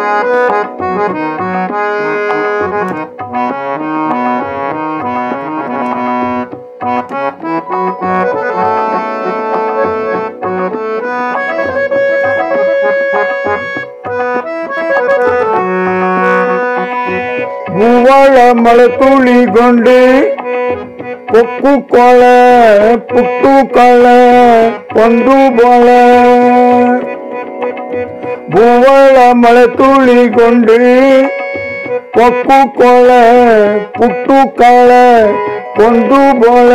பூவாழ மலை துளி கொண்டு கொக்கு கொல புட்டு கொல கொண்டு போல பூவாழ மலை துளி கொண்டு கொக்கு கொல புட்டு கொல கொண்டு போல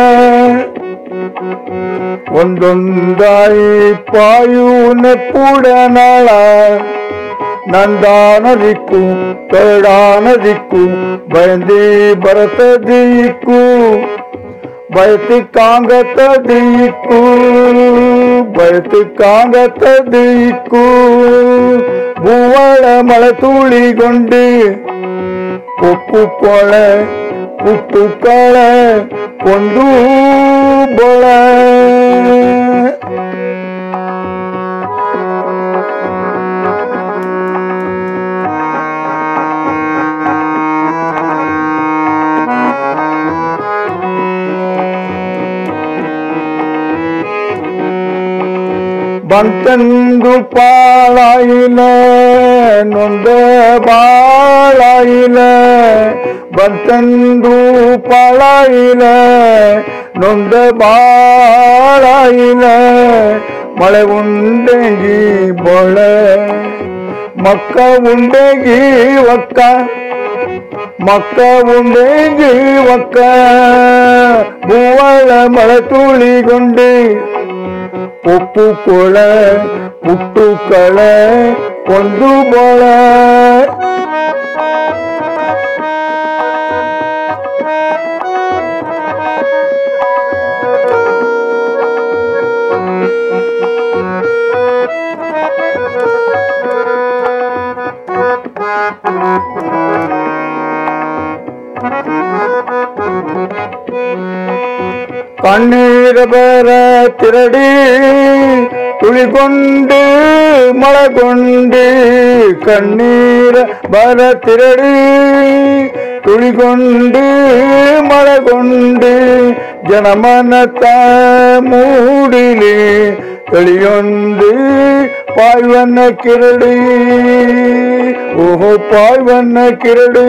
ಒಂದೊಂದಾಯಿ ಪಾಯುನ ಪೂಡನಾಳ ನಂದಾನ ದಿಕ್ಕು ಕರಡಾನ ದಿಕ್ಕು ಬಯಂದಿ ಭರತ ದಿಕ್ಕು ಬಯತಿ ಕಾಂಗತ ದಿಕ್ಕು ಬಯತಿ ಕಾಂಗತ ದಿಕ್ಕು ಭೂವಳ ಮಳೆ ತುಳಿಗೊಂಡು ಕೊಕ್ಕು ಕೊಳೆ ಪುಟ್ಟು ಕಳೆ ಕೊಂಡು ಬೊಳೆ ಬಂತಂದು ಪಾಳಾಯಿಲ ನೊಂದ ಬಾಳಾಯಿಲ ಬಂತಂದು ಪಾಳಾಯಿಲ ನೊಂದ ಬಾಳಾಯಿಲ ಮಳೆ ಉಂಡೆಗಿ ಬೊಳೆ ಮಕ್ಕ ಉಂಡೆಗಿ ಒಕ್ಕ ಮಕ್ಕ ಉಂಡೆಗಿ ಒಕ್ಕ ಭೂವಳ ಮಳೆ ತುಳಿಗೊಂಡು ಉಪ್ಪು ಕೊಳ ಪುಟ್ಟು ಕಳೆ ಒಂದು ಮೊಳ கண்ணீர பெற திரடி துளிகொண்டு மழை கொண்டு கண்ணீர பர திரடி துளிகொண்டு மழை கொண்டு ಜನಮನತ ಮೂಡಿಲಿ ತಿಳಿಯೊಂದು ಪಾಯ್ವನ್ನ ಕಿರಡಿ ಓಹೋ ಪಾಯ್ವನ್ನ ಕಿರಡಿ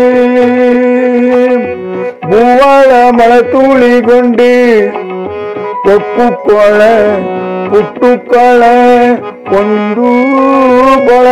பூவாழ மலை தூளி கொண்டு கொப்பு கொள புட்டு கொள கொண்டு போல